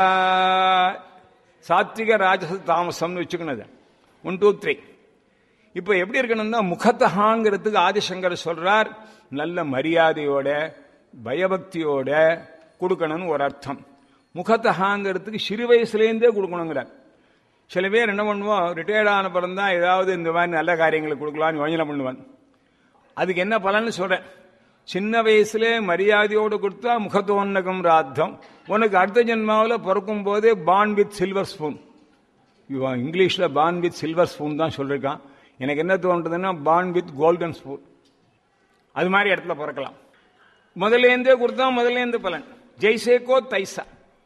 சாத்விக ராஜச தாமசம்னு வச்சுக்கணும் ஒன் டூ த்ரீ இப்போ எப்படி இருக்கணும்னா முகத்தகாங்கிறதுக்கு ஆதிசங்கர் சொல்றார் நல்ல மரியாதையோட பயபக்தியோட கொடுக்கணும்னு ஒரு அர்த்தம் முகத்தகாங்கிறதுக்கு சிறு வயசுலேருந்தே கொடுக்கணுங்கிறார் சில பேர் என்ன பண்ணுவோம் ரிட்டையர்ட் ஆன பிறகு தான் ஏதாவது இந்த மாதிரி நல்ல காரியங்களை கொடுக்கலாம்னு யோஜனை பண்ணுவான் அதுக்கு என்ன பலன்னு சொல்றேன் சின்ன வயசுல மரியாதையோடு கொடுத்தா முகத்தோன்னகம் ராத்தம் உனக்கு அடுத்த ஜென்மாவில் பிறக்கும் போதே பான் வித் சில்வர் ஸ்பூன் இவன் இங்கிலீஷ்ல பான் வித் சில்வர் ஸ்பூன் தான் சொல்லியிருக்கான் எனக்கு என்ன தோன்றதுன்னா பான் வித் கோல்டன் ஸ்பூன் அது மாதிரி இடத்துல பிறக்கலாம் முதலேந்தே கொடுத்தா முதலேந்து பலன் ஜெய்சேகோ தைசா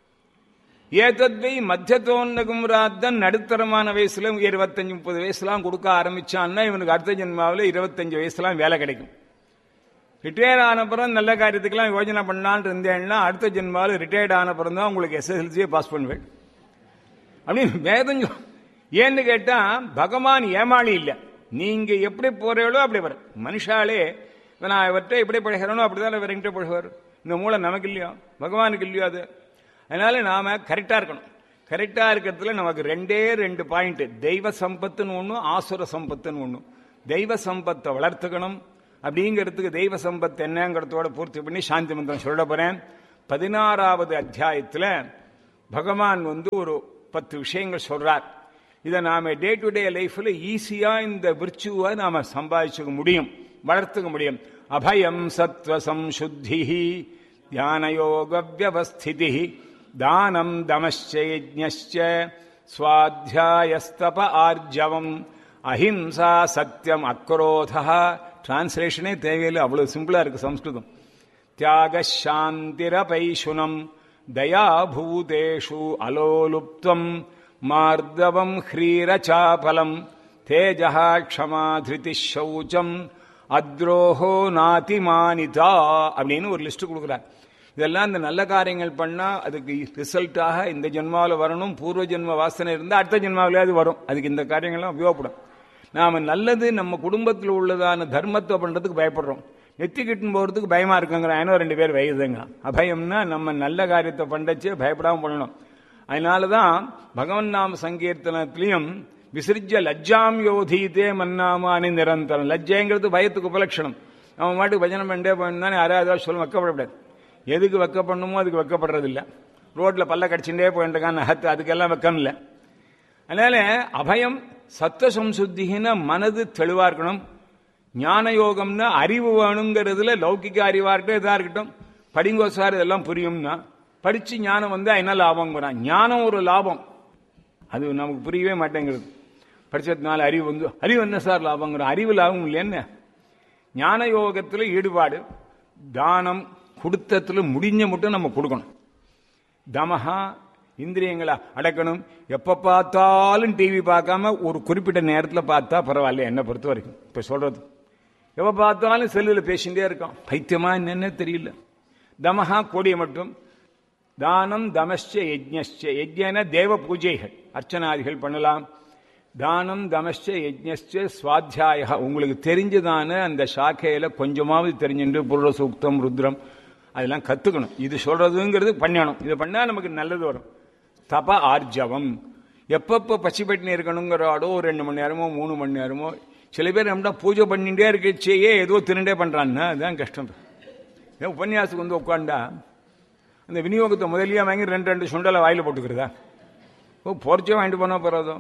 ஏதத்வை மத்தியத்தோன்னகம் ராத்தன் நடுத்தரமான வயசுல இருபத்தஞ்சு முப்பது வயசுலாம் கொடுக்க ஆரம்பிச்சான்னா இவனுக்கு அடுத்த ஜென்மாவில் இருபத்தஞ்சு வயசுலாம் வேலை கிடைக்கும் ரிட்டையர் ஆன பிறகு நல்ல காரியத்துக்கெல்லாம் யோஜனை பண்ணான்னு இருந்தேன்னா அடுத்த ஜென்மாவில் ரிட்டையர்ட் ஆன பிறகு தான் உங்களுக்கு எஸ்எஸ்எல்சியை பாஸ் பண்ணுவேன் அப்படின்னு வேதம் சொ- ஏன்னு கேட்டா பகவான் ஏமாளி இல்லை நீங்க எப்படி போறீங்களோ அப்படி வரும் மனுஷாலே இப்ப நான் இவர்கிட்ட எப்படி பழகிறனோ அப்படிதான் இவர் என்கிட்ட பழகுவார் இந்த மூளை நமக்கு இல்லையோ பகவானுக்கு இல்லையோ அது அதனால நாம கரெக்டா இருக்கணும் கரெக்டா இருக்கிறதுல நமக்கு ரெண்டே ரெண்டு பாயிண்ட் தெய்வ சம்பத்துன்னு ஒண்ணு ஆசுர சம்பத்துன்னு ஒண்ணு தெய்வ சம்பத்தை வளர்த்துக்கணும் அப்படிங்கிறதுக்கு தெய்வ சம்பத் என்னங்கிறதோட பூர்த்தி பண்ணி சாந்தி மந்திரம் சொல்ல போறேன் பதினாறாவது அத்தியாயத்துல பகவான் வந்து ஒரு பத்து விஷயங்கள் சொல்றார் இதை நாம டே டு டே லைஃப்ல ஈஸியா இந்த விர்ச்சுவை நாம சம்பாதிச்சுக்க முடியும் வளர்த்துக்க முடியும் அபயம் சத்வ சம்சுத்தி தியானயோக வியவஸ்திதி தானம் தமశ్చ யஜ்ஞశ్చ ஸ்வாத்தியாயஸ்தப ஆர்ஜவம் அஹிம்சா சத்தியம் அக்ரோதா டிரான்ஸ்லேஷனே தேவையில்லை அவ்வளவு சிம்பிளா இருக்கு சம்ஸ்கிருதம் தியாக சாந்திரபைஷுனம் தயாபூதேஷு அலோலுப்துவம் மார்தவம் ஹ்ரீரச்சாபலம் தேஜா க்ஷமா திருதி சௌச்சம் அத்ரோஹோ நாதிமானிதா அப்படின்னு ஒரு லிஸ்ட் கொடுக்குறார் இதெல்லாம் இந்த நல்ல காரியங்கள் பண்ணா அதுக்கு ரிசல்ட்டாக இந்த ஜென்மாவில் வரணும் பூர்வ ஜென்ம வாசனை இருந்தால் அடுத்த ஜென்மாவிலேயாவது வரும் அதுக்கு இந்த காரியங்கள்லாம் உபயோகப்படும் நாம நல்லது நம்ம குடும்பத்தில் உள்ளதான தர்மத்தை பண்றதுக்கு பயப்படுறோம் நெத்தி கிட்டுன்னு போறதுக்கு பயமா இருக்குங்கிற ஏனோ ரெண்டு பேர் வயதுங்க அபயம்னா நம்ம நல்ல காரியத்தை பண்ணச்சே பயப்படாம பண்ணணும் அதனாலதான் பகவன் நாம சங்கீர்த்தனத்திலையும் விசிறிஜ லஜ்ஜாம் யோதீதே மன்னாமானி நிரந்தரம் லஜ்ஜைங்கிறது பயத்துக்கு உபலட்சணம் நம்ம மாட்டுக்கு பஜனை பண்ணே போயிருந்தானே யாராவது ஏதாவது சொல்ல வைக்கப்படக்கூடாது எதுக்கு வெக்க பண்ணுமோ அதுக்கு வெக்கப்படுறது இல்ல ரோட்ல பல்ல கடிச்சுட்டே போயிட்டுருக்கான் நகத்து அதுக்கெல்லாம் வெக்கம் இல்லை அதனால அபயம் சத்த சம்சுத்திகின மனது தெளிவா இருக்கணும் ஞான யோகம்னா அறிவு வேணுங்கிறதுல லௌகிக அறிவா இருக்கட்டும் இதா இருக்கட்டும் படிங்கோ சார் இதெல்லாம் புரியும்னா படிச்சு ஞானம் வந்து என்ன லாபங்கிறான் ஞானம் ஒரு லாபம் அது நமக்கு புரியவே மாட்டேங்கிறது படிச்சதுனால அறிவு வந்து அறிவு என்ன சார் லாபங்கிறோம் அறிவு லாபம் இல்லைன்னு ஞான யோகத்துல ஈடுபாடு தானம் கொடுத்தத்துல முடிஞ்ச மட்டும் நம்ம கொடுக்கணும் தமஹா இந்திரியங்களை அடக்கணும் எப்ப பார்த்தாலும் டிவி பார்க்காம ஒரு குறிப்பிட்ட நேரத்தில் பார்த்தா பரவாயில்ல என்ன பொறுத்த வரைக்கும் இப்ப சொல்றது எப்ப பார்த்தாலும் செல்லுல பேசிட்டே இருக்கான் பைத்தியமா என்னன்னு தெரியல தமஹா கொடிய மட்டும் தானம் தமஸ்ச யஜ்ஞஸ்ச யஜ்ஞன தேவ பூஜைகள் அர்ச்சனாதிகள் பண்ணலாம் தானம் தமஸ்ச யஜ்ஞஸ்ச சுவாத்தியாய உங்களுக்கு தெரிஞ்சதான அந்த சாக்கையில கொஞ்சமாவது தெரிஞ்சுட்டு புருட சூக்தம் ருத்ரம் அதெல்லாம் கத்துக்கணும் இது சொல்றதுங்கிறது பண்ணணும் இது பண்ணா நமக்கு நல்லது வரும் தப ஆர்ஜவம் எப்பப்ப பசிப்பட்டினி இருக்கணுங்கிறாடோ ஒரு ரெண்டு மணி நேரமோ மூணு மணி நேரமோ சில பேர் நம்மளா பூஜை பண்ணிட்டே இருக்கச்சேயே ஏதோ திருண்டே பண்றான்னா அதுதான் கஷ்டம் ஏன் உபன்யாசத்துக்கு வந்து உட்காண்டா அந்த விநியோகத்தை முதலியா வாங்கி ரெண்டு ரெண்டு சுண்டலை வாயில போட்டுக்கிறதா ஓ பொறிச்சே வாங்கிட்டு போனா போறதோ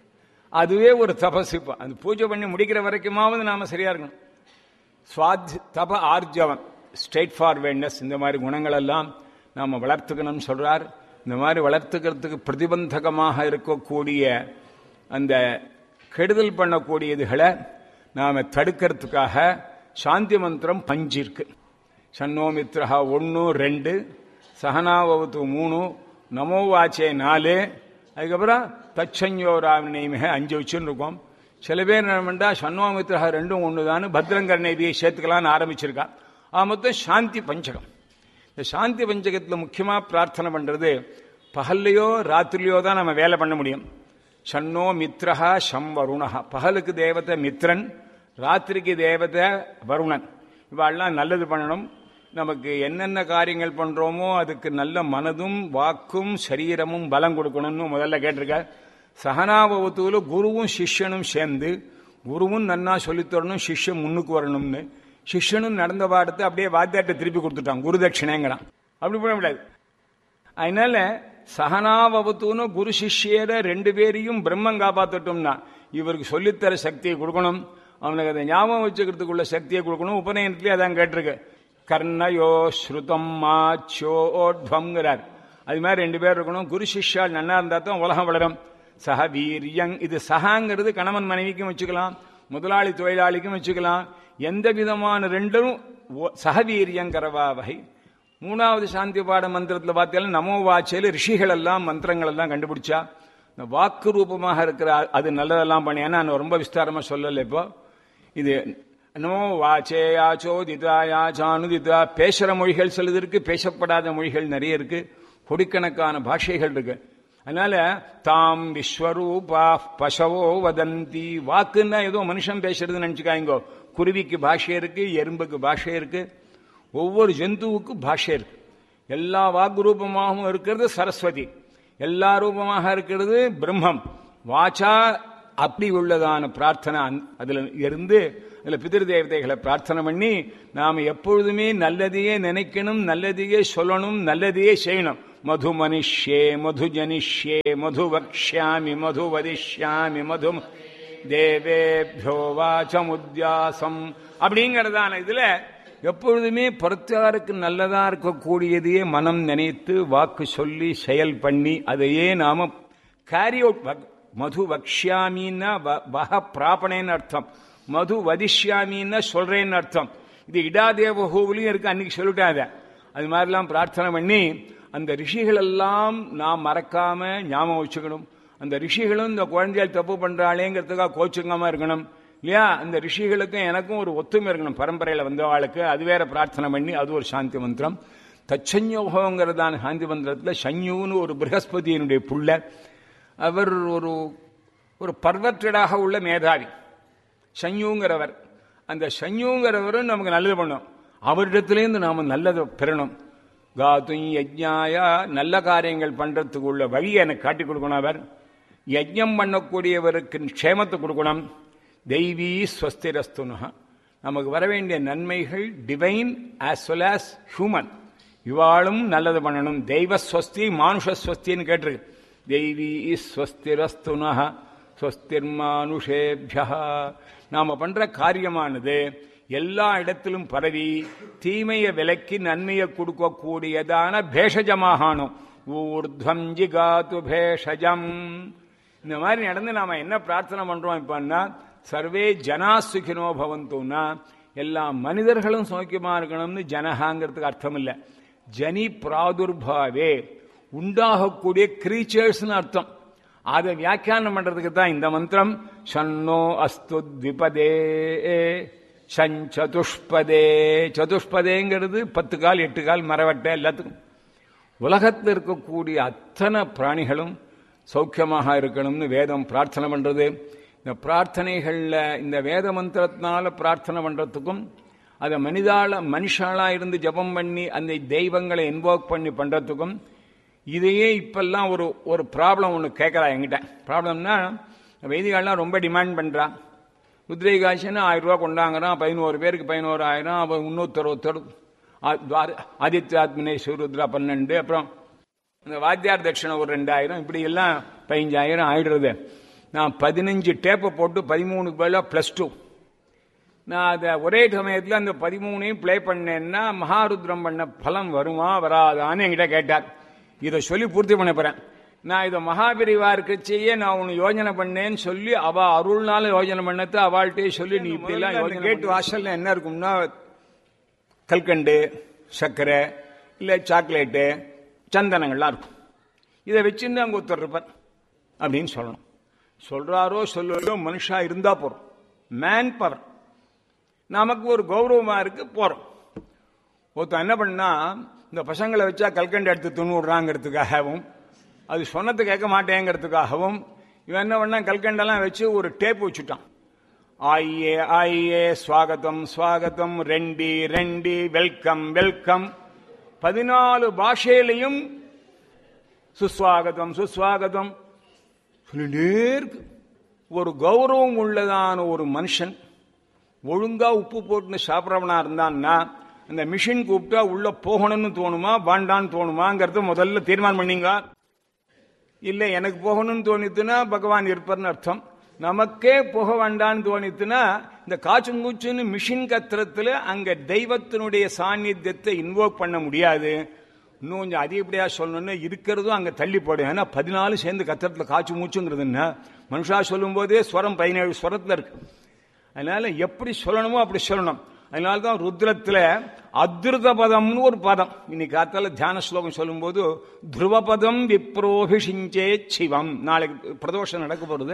அதுவே ஒரு தபஸ் இப்போ அந்த பூஜை பண்ணி முடிக்கிற வரைக்குமாவது நாம சரியா இருக்கணும் சுவாத் தப ஆர்ஜவம் ஸ்ட்ரெயிட் ஃபார்வேர்ட்னஸ் இந்த மாதிரி குணங்கள் எல்லாம் நாம வளர்த்துக்கணும்னு சொல்றார் இந்த மாதிரி வளர்த்துக்கிறதுக்கு பிரதிபந்தகமாக இருக்கக்கூடிய அந்த கெடுதல் பண்ணக்கூடியதுகளை நாம தடுக்கிறதுக்காக சாந்தி மந்திரம் பஞ்சு இருக்கு சன்னோமித்ரஹா ஒன்று ரெண்டு சகனாவத்து மூணு நமோ வாச்சே நாலு அதுக்கப்புறம் தச்சஞ்சோராமிக அஞ்சு வச்சுன்னு இருக்கோம் சில பேர் என்ன பண்ணா சண்முகமித்ரா ரெண்டும் ஒன்று தான் பத்ரங்கர்ணேதியை சேர்த்துக்கலாம்னு ஆரம்பிச்சிருக்கா ஆ மொத்தம் சாந்தி பஞ்சகம் இந்த சாந்தி பஞ்சகத்தில் முக்கியமாக பிரார்த்தனை பண்ணுறது பகல்லையோ ராத்திரிலையோ தான் நம்ம வேலை பண்ண முடியும் சன்னோ மித்ரஹா சம் வருணஹா பகலுக்கு தேவதை மித்ரன் ராத்திரிக்கு தேவதை வருணன் இவாள்லாம் நல்லது பண்ணணும் நமக்கு என்னென்ன காரியங்கள் பண்றோமோ அதுக்கு நல்ல மனதும் வாக்கும் சரீரமும் பலம் கொடுக்கணும்னு முதல்ல கேட்டிருக்க சகனாபவத்துல குருவும் சிஷ்யனும் சேர்ந்து குருவும் நன்னா சொல்லித்தரணும் சிஷ்யன் முன்னுக்கு வரணும்னு சிஷ்யனும் நடந்த பாடத்தை அப்படியே வாத்தியாட்ட திருப்பி கொடுத்துட்டான் குரு தட்சிணேங்கிறான் அப்படி பண்ண முடியாது அதனால சகனாபவத்துன்னு குரு சிஷ்யரை ரெண்டு பேரையும் பிரம்மம் காப்பாற்றட்டும்னா இவருக்கு சொல்லித்தர சக்தியை கொடுக்கணும் அவனுக்கு அதை ஞாபகம் வச்சுக்கிறதுக்குள்ள சக்தியை கொடுக்கணும் உபநயனத்திலே அதான் கேட்டிருக்கு கர்ணயோ ஸ்ருதம் மாச்சோட்வங்கிறார் அது மாதிரி ரெண்டு பேர் இருக்கணும் குரு சிஷ்யால் நன்னா இருந்தா தான் உலகம் வளரும் சக வீரியங் இது சகாங்கிறது கணவன் மனைவிக்கும் வச்சுக்கலாம் முதலாளி தொழிலாளிக்கும் வச்சுக்கலாம் எந்த விதமான ரெண்டும் சகவீரியங்கரவா வகை மூணாவது சாந்தி பாட மந்திரத்தில் பார்த்தீங்கன்னா நமோ வாச்சையில் ரிஷிகள் எல்லாம் மந்திரங்கள் எல்லாம் கண்டுபிடிச்சா இந்த வாக்கு ரூபமாக இருக்கிற அது நல்லதெல்லாம் பண்ணி ஏன்னா நான் ரொம்ப விஸ்தாரமா சொல்லலை இப்போ இது நமோ வாச்சே யாச்சோ திதா யாச்சானுதிதா பேசுற மொழிகள் சிலது இருக்கு பேசப்படாத மொழிகள் நிறைய இருக்கு கொடிக்கணக்கான பாஷைகள் இருக்கு அதனால தாம் விஸ்வரூபா பசவோ வதந்தி வாக்குன்னா ஏதோ மனுஷன் பேசுறதுன்னு நினைச்சுக்காய்ங்கோ குருவிக்கு பாஷை இருக்கு எறும்புக்கு பாஷை இருக்கு ஒவ்வொரு ஜந்துவுக்கும் பாஷை இருக்கு எல்லா வாக்கு ரூபமாகவும் இருக்கிறது சரஸ்வதி எல்லா ரூபமாக இருக்கிறது பிரம்மம் வாச்சா அப்படி உள்ளதான பிரார்த்தனை அதுல இருந்து அதுல பிதிரு தேவதைகளை பிரார்த்தனை பண்ணி நாம எப்பொழுதுமே நல்லதையே நினைக்கணும் நல்லதையே சொல்லணும் நல்லதையே செய்யணும் மது மனுஷ்யே மது ஜனிஷ்யே மது வக்ஷாமி மது வதிஷ்யாமி மது தேவேபியோ வாச்சமுத்தியாசம் அப்படிங்கறதான இதுல எப்பொழுதுமே பொறுத்தாருக்கு நல்லதா இருக்கக்கூடியதையே மனம் நினைத்து வாக்கு சொல்லி செயல் பண்ணி அதையே நாம கேரி அவுட் மது வக்ஷாமின்னா வக பிராபணேன்னு அர்த்தம் மது வதிஷ்யாமின்னா சொல்றேன்னு அர்த்தம் இது இடாதேவகோவிலையும் இருக்கு அன்னைக்கு சொல்லிட்டாத அது மாதிரிலாம் பிரார்த்தனை பண்ணி அந்த ரிஷிகள் எல்லாம் நாம் மறக்காம ஞாபகம் வச்சுக்கணும் அந்த ரிஷிகளும் இந்த குழந்தைகள் தப்பு பண்றாளேங்கிறதுக்காக கோச்சுக்காம இருக்கணும் இல்லையா அந்த ரிஷிகளுக்கும் எனக்கும் ஒரு ஒத்துமை இருக்கணும் பரம்பரையில் வந்தவாளுக்கு அது வேற பிரார்த்தனை பண்ணி அது ஒரு சாந்தி மந்திரம் தச்சன்யோகங்கிறதான சாந்தி மந்திரத்தில் சஞ்யூன்னு ஒரு பிரகஸ்பதியினுடைய புள்ள அவர் ஒரு ஒரு பர்வற்றடாக உள்ள மேதாவி சஞ்யூங்கிறவர் அந்த சஞ்யூங்கிறவரும் நமக்கு நல்லது பண்ணும் அவரிடத்திலேருந்து நாம நல்லதை பெறணும் காத்தும் யஜ்ஞாயா நல்ல காரியங்கள் பண்றதுக்கு உள்ள வழியை எனக்கு காட்டி கொடுக்கணும் அவர் யஜ்ஞம் பண்ணக்கூடியவருக்கு க்ஷேமத்தை கொடுக்கணும் தெய்வீ ஸ்வஸ்திரஸ்துனா நமக்கு வர வேண்டிய நன்மைகள் divine as well as human இவாளும் நல்லது பண்ணணும் தெய்வ ஸ்வஸ்தி மானுஷ ஸ்வஸ்தின்னு கேட்டிருக்கு தெய்வீ ஸ்வஸ்திரஸ்துனா ஸ்வஸ்திர்மானுஷேபியா நாம பண்ற காரியமானது எல்லா இடத்திலும் பரவி தீமையை விலக்கி நன்மையை கொடுக்கக்கூடியதான பேஷஜமாகணும் ஊர்துவம் ஜிகாத்து பேஷஜம் இந்த மாதிரி நடந்து நாம என்ன பிரார்த்தனை பண்றோம் இப்பன்னா சர்வே ஜனா சுகினோ பவந்தோன்னா எல்லா மனிதர்களும் சௌக்கியமா இருக்கணும்னு ஜனகாங்கிறதுக்கு அர்த்தம் இல்லை ஜனி பிராதுர்பாவே உண்டாகக்கூடிய கிரீச்சர்ஸ்னு அர்த்தம் அதை வியாக்கியானம் பண்றதுக்கு தான் இந்த மந்திரம் சன்னோ அஸ்து த்விபதே சதுஷ்பதே சதுஷ்பதேங்கிறது பத்து கால் எட்டு கால் மரவட்டை எல்லாத்துக்கும் உலகத்தில் இருக்கக்கூடிய அத்தனை பிராணிகளும் சௌக்கியமாக இருக்கணும்னு வேதம் பிரார்த்தனை பண்றது இந்த பிரார்த்தனைகள்ல இந்த வேத மந்திரத்தினால பிரார்த்தனை பண்றதுக்கும் அதை மனிதால மனுஷாலா இருந்து ஜபம் பண்ணி அந்த தெய்வங்களை இன்வோக் பண்ணி பண்றதுக்கும் இதையே இப்பெல்லாம் ஒரு ஒரு ப்ராப்ளம் ஒன்று கேட்கறா என்கிட்ட ப்ராப்ளம்னா வைதிகாலாம் ரொம்ப டிமாண்ட் பண்றா உத்ரேகாசின்னு ஆயிரம் ரூபா கொண்டாங்கிறான் பதினோரு பேருக்கு பதினோரு ஆயிரம் அவன் முன்னூத்தர் ஒருத்தர் ஆதித்யாத்மனே ருத்ரா பன்னெண்டு அப்புறம் இந்த வாத்தியார் தட்சிணை ஒரு ரெண்டாயிரம் இப்படி எல்லாம் பதினஞ்சாயிரம் ஆயிடுறது நான் பதினஞ்சு டேப்பை போட்டு பதிமூணுக்கு பதிலாக ப்ளஸ் டூ நான் அதை ஒரே சமயத்தில் அந்த பதிமூணையும் ப்ளே பண்ணேன்னா மகாருத்ரம் பண்ண பலம் வருமா வராதான்னு என்கிட்ட கேட்டார் இதை சொல்லி பூர்த்தி பண்ண போறேன் நான் இதை மகாபிரிவா இருக்கச்சேயே நான் உன்னை யோஜனை பண்ணேன்னு சொல்லி அவ அருள்னால யோஜனை பண்ணது அவள்கிட்டயே சொல்லி நீ இப்படி எல்லாம் கேட்டு வாசல்ல என்ன இருக்கும்னா கல்கண்டு சர்க்கரை இல்லை சாக்லேட்டு சந்தனங்கள்லாம் இருக்கும் இதை வச்சுன்னு அங்கே ஒருத்தர் இருப்பார் அப்படின்னு சொல்லணும் சொல்றாரோ சொல்லோ மனுஷா இருந்தா போறோம் மேன் பவர் நமக்கு ஒரு கௌரவமா இருக்கு போறோம் ஒருத்தன் என்ன பண்ணா இந்த பசங்களை வச்சா கல்கண்டு எடுத்து துண்ணுடுறாங்கிறதுக்காகவும் அது சொன்னது கேட்க மாட்டேங்கிறதுக்காகவும் இவன் என்ன பண்ணா கல்கண்டெல்லாம் வச்சு ஒரு டேப் வச்சுட்டான் ஆயே ஆயே ஸ்வாகதம் ஸ்வாகதம் ரெண்டி ரெண்டி வெல்கம் வெல்கம் பதினாலு பாஷையிலையும் சுஸ்வாகதம் சுஸ்வாகதம் சொல்லிட்டே இருக்கு ஒரு கௌரவம் உள்ளதான ஒரு மனுஷன் ஒழுங்கா உப்பு போட்டு சாப்பிட்றவனா இருந்தான்னா அந்த மிஷின் கூப்பிட்டா உள்ள போகணும்னு தோணுமா வேண்டான்னு தோணுமாங்கிறத முதல்ல தீர்மானம் பண்ணீங்க இல்ல எனக்கு போகணும்னு தோணித்துனா பகவான் இருப்பார்னு அர்த்தம் நமக்கே போக வேண்டான்னு தோணித்துனா இந்த காச்சுங்கூச்சுன்னு மிஷின் கத்திரத்துல அங்க தெய்வத்தினுடைய சாநித்தியத்தை இன்வோக் பண்ண முடியாது இன்னும் கொஞ்சம் அதிகப்படியா சொல்லணும்னா இருக்கிறதும் அங்க தள்ளி போடும் ஏன்னா பதினாலு சேர்ந்து கத்திரத்துல காய்ச்சி மூச்சுங்கிறது என்ன மனுஷா சொல்லும் போதே ஸ்வரம் பதினேழு ஸ்வரத்துல இருக்கு அதனால எப்படி சொல்லணுமோ அப்படி சொல்லணும் அதனால தான் ருத்ரத்துல அத்ருத பதம்னு ஒரு பதம் இன்னைக்கு காத்தால தியான ஸ்லோகம் சொல்லும்போது துருவபதம் விப்ரோபிஷிஞ்சே சிவம் நாளைக்கு பிரதோஷம் நடக்க போறது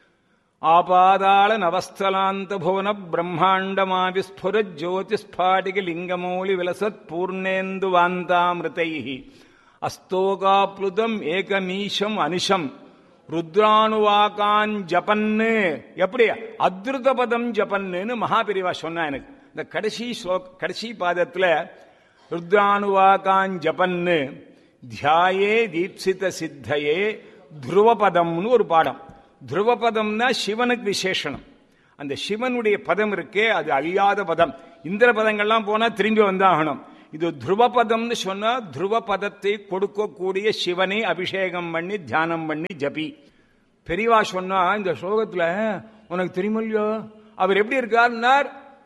ஆபாதாள நவஸ்தலாந்த புவன பிரம்மாண்டமாவிஸ்புர ஜோதிஸ்பாடிக லிங்கமௌலி விலசத் பூர்ணேந்து வாந்தாமிருதை அஸ்தோகாப்ளுதம் ஏகமீஷம் அனிஷம் ருத்ரானுவாகான் ஜபன்னு எப்படி அத்ருத பதம் ஜபன்னு மகாபிரிவா சொன்னா எனக்கு இந்த கடைசி ஸ்லோக் கடைசி பாதத்துல ருத்ரானுவாகான் ஜபன்னு தியாயே தீப்சித சித்தையே துருவபதம்னு ஒரு பாடம் துருவபதம்னா சிவனுக்கு விசேஷனம் அந்த சிவனுடைய பதம் இருக்கே அது அழியாத பதம் இந்திர பதங்கள்லாம் போனா திரும்பி வந்தாகணும் இது துருவபதம்னு சொன்னா துருவ பதத்தை கொடுக்கக்கூடிய சிவனை அபிஷேகம் பண்ணி தியானம் பண்ணி ஜபி பெரியவா சொன்னா இந்த ஸ்லோகத்துல உனக்கு தெரியுமில்லையோ அவர் எப்படி இருக்காருன்னார்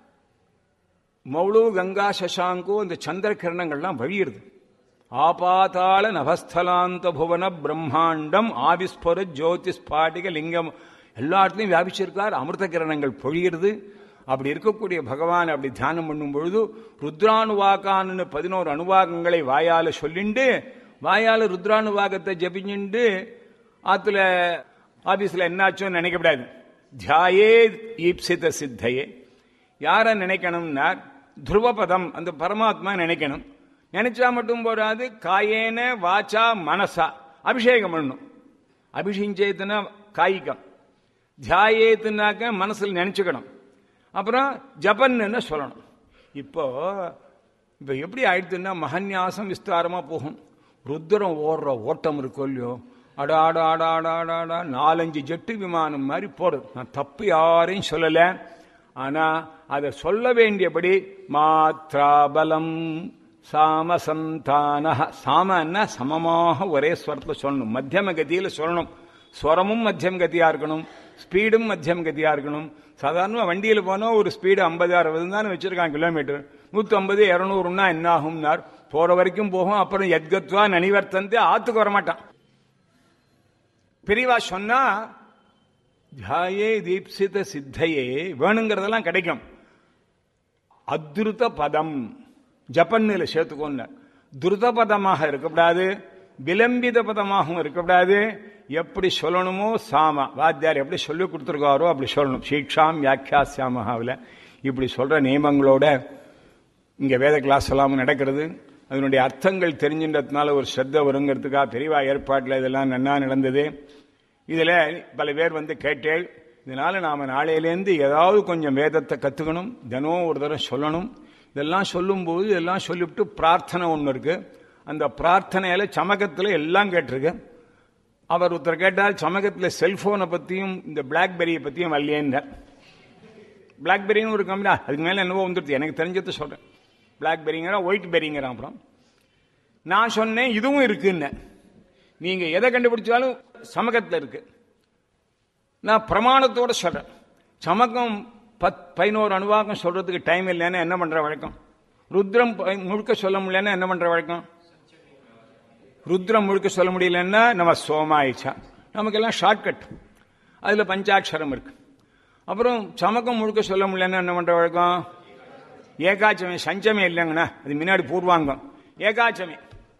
மௌளு கங்கா சசாங்கோ இந்த சந்திர கிரணங்கள்லாம் வழியிடுது ஆபாதாள நவஸ்தலாந்த புவன பிரம்மாண்டம் ஆவிஸ்புர ஜோதிஸ்பாட்டிக லிங்கம் எல்லா இடத்துலையும் வியாபிச்சிருக்கார் அமிர்த கிரணங்கள் பொழியிறது அப்படி இருக்கக்கூடிய பகவான் அப்படி தியானம் பண்ணும் பொழுது ருத்ரானுவாகான்னு பதினோரு அணுவாகங்களை வாயால சொல்லிண்டு வாயால ருத்ரானுவாகத்தை ஜபிச்சுண்டு ஆத்துல ஆபீஸ்ல என்னாச்சும் நினைக்கப்படாது தியாயே ஈப்சித சித்தையே யார நினைக்கணும்னா துருவபதம் அந்த பரமாத்மா நினைக்கணும் நினைச்சா மட்டும் போறாது காயேன வாச்சா மனசா அபிஷேகம் பண்ணணும் அபிஷேகத்துனா காய்கம் தியாயேத்துனாக்க மனசில் நினைச்சுக்கணும் அப்புறம் ஜபன்னு சொல்லணும் இப்போ இப்போ எப்படி ஆயிடுதுன்னா மகன்யாசம் விஸ்தாரமா போகும் ருத்ரம் ஓடுற ஓட்டம் இருக்கும் இல்லையோ அடா அடா அடா அடா அடா அடா நாலஞ்சு ஜெட்டு விமானம் மாதிரி போறது நான் தப்பு யாரையும் சொல்லல ஆனா அதை சொல்ல வேண்டியபடி மாத்ராபலம் சாமசந்தான சாமன்னா சமமாக ஒரே ஸ்வரத்தில் சொல்லணும் மத்தியம கதியில சொல்லணும் ஸ்வரமும் மத்தியம் கதியா இருக்கணும் ஸ்பீடும் மத்தியம் கதியா இருக்கணும் சாதாரண வண்டியில் போனால் ஒரு ஸ்பீடு ஐம்பது அறுபது தானே வச்சிருக்காங்க கிலோமீட்டர் நூற்றி ஐம்பது இரநூறுனா என்ன ஆகும்னார் போற வரைக்கும் போகும் அப்புறம் எத்கத்வா நனிவர்த்தந்து ஆத்துக்கு வரமாட்டான் பெரியவா சொன்னா தியாயே தீப்சித சித்தையே வேணுங்கிறதெல்லாம் கிடைக்கும் அத்ருத பதம் ஜப்பன்னில் சேர்த்துக்கோங்க துருத பதமாக இருக்கக்கூடாது விளம்பித பதமாகவும் இருக்கக்கூடாது எப்படி சொல்லணுமோ சாம வாத்தியார் எப்படி சொல்லி கொடுத்துருக்காரோ அப்படி சொல்லணும் சீக்ஷாம் வியாக்கியாசியாமகாவில் இப்படி சொல்ற நியமங்களோட இங்க வேத கிளாஸ் எல்லாம் நடக்கிறது அதனுடைய அர்த்தங்கள் தெரிஞ்சின்றதுனால ஒரு ஸ்ரத்த வருங்கிறதுக்காக பெரியவா ஏற்பாட்டில் இதெல்லாம் நன்னா நடந்தது இதுல பல பேர் வந்து கேட்டேள் இதனால நாம நாளையிலேருந்து ஏதாவது கொஞ்சம் வேதத்தை கத்துக்கணும் தினம் ஒரு தடவை சொல்லணும் இதெல்லாம் சொல்லும்போது இதெல்லாம் சொல்லிவிட்டு பிரார்த்தனை ஒன்று இருக்கு அந்த பிரார்த்தனையில சமகத்தில் எல்லாம் கேட்டிருக்கு அவர் ஒருத்தர் கேட்டால் சமகத்தில் செல்போனை பத்தியும் இந்த பிளாக்பெரியை பத்தியும் வரலையேன்னார் பிளாக்பெரின்னு ஒரு கம்பெனி அதுக்கு மேல என்னவோ வந்துடுது எனக்கு தெரிஞ்சதை சொல்றேன் பிளாக்பெரிங்கிற ஒயிட் பெரிங்கிறான் அப்புறம் நான் சொன்னேன் இதுவும் இருக்குன்னு நீங்க எதை கண்டுபிடிச்சாலும் சமகத்தில் இருக்கு நான் பிரமாணத்தோட சொல்றேன் சமக்கம் பத் பதினோரு அணுவாக்கம் சொல்றதுக்கு டைம் இல்லைன்னா என்ன பண்ற வழக்கம் ருத்ரம் முழுக்க சொல்ல முடியலன்னா என்ன பண்ற வழக்கம் ருத்ரம் முழுக்க சொல்ல முடியலன்னா நம்ம சோமாயிச்சா நமக்கெல்லாம் ஷார்ட்கட் அதுல பஞ்சாட்சரம் இருக்கு அப்புறம் சமக்கம் முழுக்க சொல்ல முடியலன்னா என்ன பண்ற வழக்கம் ஏகாச்சமே சஞ்சமே இல்லைங்கண்ணா அது முன்னாடி பூர்வாங்கம் ஏகாச்சமே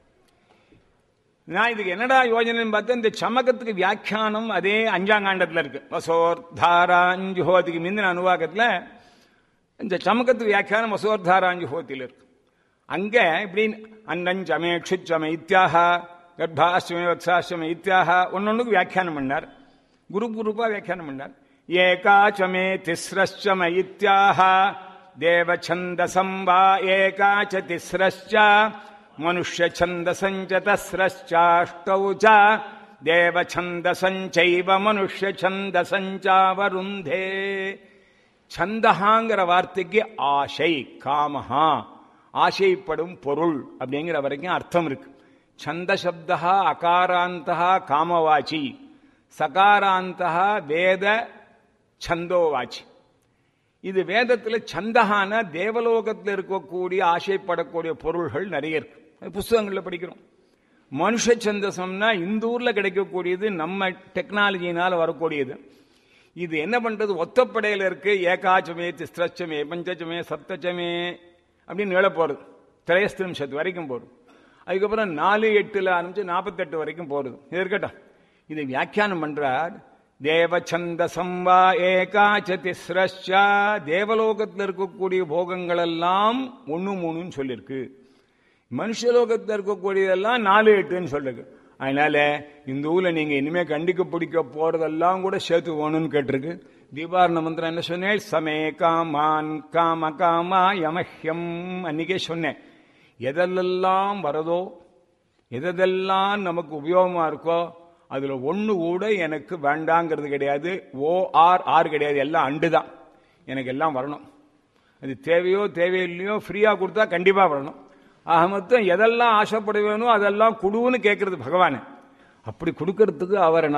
நான் இதுக்கு என்னடா யோஜனைன்னு பார்த்தா இந்த சமக்கத்துக்கு வியாக்கியானம் அதே அஞ்சாங்காண்டத்தில் இருக்கு வசோர்தாராஞ்சுஹோதிக்கு முந்தின அனுவாகத்தில் இந்த சமக்கத்துக்கு வியாக்கியானம் வசோர்தாராஞ்சுஹோத்தியில் இருக்கு அங்க இப்படி அன்னஞ்சமே க்ஷுச்சமே இத்தியாக கர்ப்பாஷ்டமே வத்சாஷ்டமே இத்தியாக ஒன்னொன்றுக்கு வியாக்கியானம் பண்ணார் குரூப் குரூப்பாக வியாக்கியானம் பண்ணார் ஏகாச்ச மே திஸ்ரश्च மயித்யாஹ தேவச்சந்தசம் வா ஏகாச்ச திஸ்ரश्च மனுஷ்யச்சந்தசஞ்ச தஸ்ரश्चाष्टौ च தேவச்சந்தசஞ்சைவ மனுஷ்யச்சந்தசஞ்சாவருந்தே சந்தகாங்கிற வார்த்தைக்கு ஆசை காமஹா ஆசைப்படும் பொருள் அப்படிங்கிற வரைக்கும் அர்த்தம் இருக்கு சந்த சப்தா அகாராந்தா காமவாச்சி சகாராந்தா வேத சந்தோவாச்சி இது வேதத்தில் சந்தகான தேவலோகத்தில் இருக்கக்கூடிய ஆசைப்படக்கூடிய பொருள்கள் நிறைய இருக்கு அது புஸ்தகங்களில் படிக்கிறோம் மனுஷ சந்தசம்னா இந்த ஊர்ல கிடைக்கக்கூடியது நம்ம டெக்னாலஜினால வரக்கூடியது இது என்ன பண்றது ஒத்தப்படையில இருக்கு ஏகாச்சமே திஸ்ரச்சமே பஞ்சச்சமே சப்தச்சமே அப்படின்னு நில போறது திரையஸ்திரம்சத்து வரைக்கும் போறது அதுக்கப்புறம் நாலு எட்டுல ஆரம்பிச்சு நாற்பத்தெட்டு வரைக்கும் போறது இது இருக்கட்டும் இது வியாக்கியானம் பண்றார் தேவச்சந்தசம் வா ஏகாச்ச திஸ்ரச்சா தேவலோகத்தில் இருக்கக்கூடிய போகங்கள் எல்லாம் ஒன்னு மூணுன்னு சொல்லியிருக்கு மனுஷலோகத்தில் இருக்கக்கூடியதெல்லாம் நாலு எட்டுன்னு சொல்லிருக்கு அதனால இந்த ஊர்ல நீங்க இனிமே கண்டிக்க பிடிக்க போறதெல்லாம் கூட சேர்த்து போகணும்னு கேட்டிருக்கு தீபாரண மந்திரம் என்ன சொன்னேன் சமே காமான் காம காமா யமஹ்யம் அன்னைக்கே சொன்னேன் எதெல்லாம் வரதோ எதெல்லாம் நமக்கு உபயோகமா இருக்கோ அதுல ஒண்ணு கூட எனக்கு வேண்டாங்கிறது கிடையாது ஓ ஆர் ஆர் கிடையாது எல்லாம் அண்டு தான் எனக்கு எல்லாம் வரணும் அது தேவையோ தேவையில்லையோ ஃப்ரீயா கொடுத்தா கண்டிப்பா வரணும் ஆக மொத்தம் எதெல்லாம் ஆசைப்படுவேனோ அதெல்லாம் குடுன்னு கேட்கறது பகவான் அப்படி கொடுக்கறதுக்கு அவரை